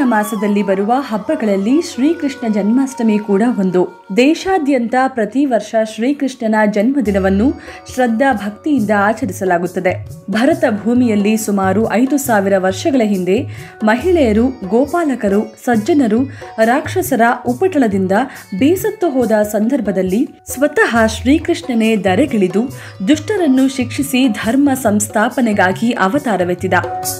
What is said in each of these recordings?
ಮಾಸದಲ್ಲಿ ಬರುವ ಹಬ್ಬಗಳಲ್ಲಿ ಶ್ರೀಕೃಷ್ಣ ಜನ್ಮಾಷ್ಟಮಿ ಕೂಡ ಒಂದು ದೇಶಾದ್ಯಂತ ಪ್ರತಿ ವರ್ಷ ಶ್ರೀಕೃಷ್ಣನ ಜನ್ಮದಿನವನ್ನು ಶ್ರದ್ಧಾ ಭಕ್ತಿಯಿಂದ ಆಚರಿಸಲಾಗುತ್ತದೆ ಭರತ ಭೂಮಿಯಲ್ಲಿ ಸುಮಾರು ಐದು ಸಾವಿರ ವರ್ಷಗಳ ಹಿಂದೆ ಮಹಿಳೆಯರು ಗೋಪಾಲಕರು ಸಜ್ಜನರು ರಾಕ್ಷಸರ ಉಪಟಳದಿಂದ ಬೇಸತ್ತು ಹೋದ ಸಂದರ್ಭದಲ್ಲಿ ಸ್ವತಃ ಶ್ರೀಕೃಷ್ಣನೇ ದರೆಗಿಳಿದು ದುಷ್ಟರನ್ನು ಶಿಕ್ಷಿಸಿ ಧರ್ಮ ಸಂಸ್ಥಾಪನೆಗಾಗಿ ಅವತಾರವೆತ್ತಿದ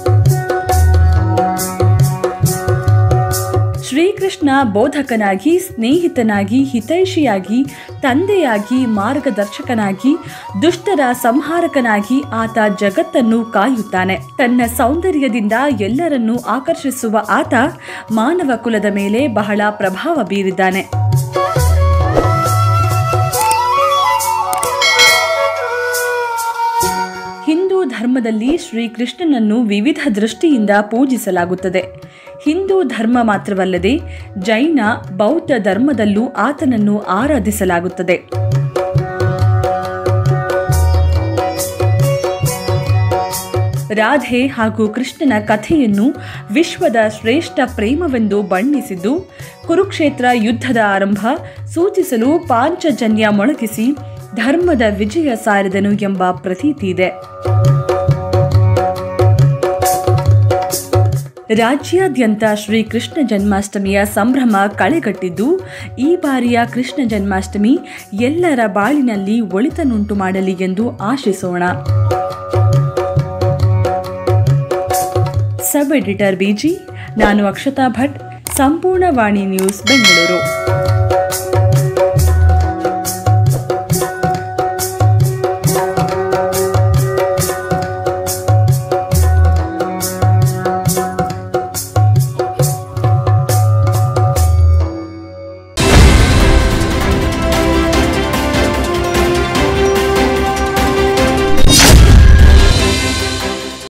ಶ್ರೀಕೃಷ್ಣ ಬೋಧಕನಾಗಿ ಸ್ನೇಹಿತನಾಗಿ ಹಿತೈಷಿಯಾಗಿ ತಂದೆಯಾಗಿ ಮಾರ್ಗದರ್ಶಕನಾಗಿ ದುಷ್ಟರ ಸಂಹಾರಕನಾಗಿ ಆತ ಜಗತ್ತನ್ನು ಕಾಯುತ್ತಾನೆ ತನ್ನ ಸೌಂದರ್ಯದಿಂದ ಎಲ್ಲರನ್ನೂ ಆಕರ್ಷಿಸುವ ಆತ ಮಾನವ ಕುಲದ ಮೇಲೆ ಬಹಳ ಪ್ರಭಾವ ಬೀರಿದ್ದಾನೆ ಹಿಂದೂ ಧರ್ಮದಲ್ಲಿ ಶ್ರೀಕೃಷ್ಣನನ್ನು ವಿವಿಧ ದೃಷ್ಟಿಯಿಂದ ಪೂಜಿಸಲಾಗುತ್ತದೆ ಹಿಂದೂ ಧರ್ಮ ಮಾತ್ರವಲ್ಲದೆ ಜೈನ ಬೌದ್ಧ ಧರ್ಮದಲ್ಲೂ ಆತನನ್ನು ಆರಾಧಿಸಲಾಗುತ್ತದೆ ರಾಧೆ ಹಾಗೂ ಕೃಷ್ಣನ ಕಥೆಯನ್ನು ವಿಶ್ವದ ಶ್ರೇಷ್ಠ ಪ್ರೇಮವೆಂದು ಬಣ್ಣಿಸಿದ್ದು ಕುರುಕ್ಷೇತ್ರ ಯುದ್ಧದ ಆರಂಭ ಸೂಚಿಸಲು ಪಾಂಚಜನ್ಯ ಮೊಳಗಿಸಿ ಧರ್ಮದ ವಿಜಯ ಸಾರಿದನು ಎಂಬ ಪ್ರತೀತಿ ಇದೆ ರಾಜ್ಯಾದ್ಯಂತ ಶ್ರೀ ಕೃಷ್ಣ ಜನ್ಮಾಷ್ಟಮಿಯ ಸಂಭ್ರಮ ಕಳೆಗಟ್ಟಿದ್ದು ಈ ಬಾರಿಯ ಕೃಷ್ಣ ಜನ್ಮಾಷ್ಟಮಿ ಎಲ್ಲರ ಬಾಳಿನಲ್ಲಿ ಒಳಿತನುಂಟು ಮಾಡಲಿ ಎಂದು ಆಶಿಸೋಣ ಸಬ್ ಎಡಿಟರ್ ಬಿಜಿ ನಾನು ಅಕ್ಷತಾ ಭಟ್ ಸಂಪೂರ್ಣ ವಾಣಿ ನ್ಯೂಸ್ ಬೆಂಗಳೂರು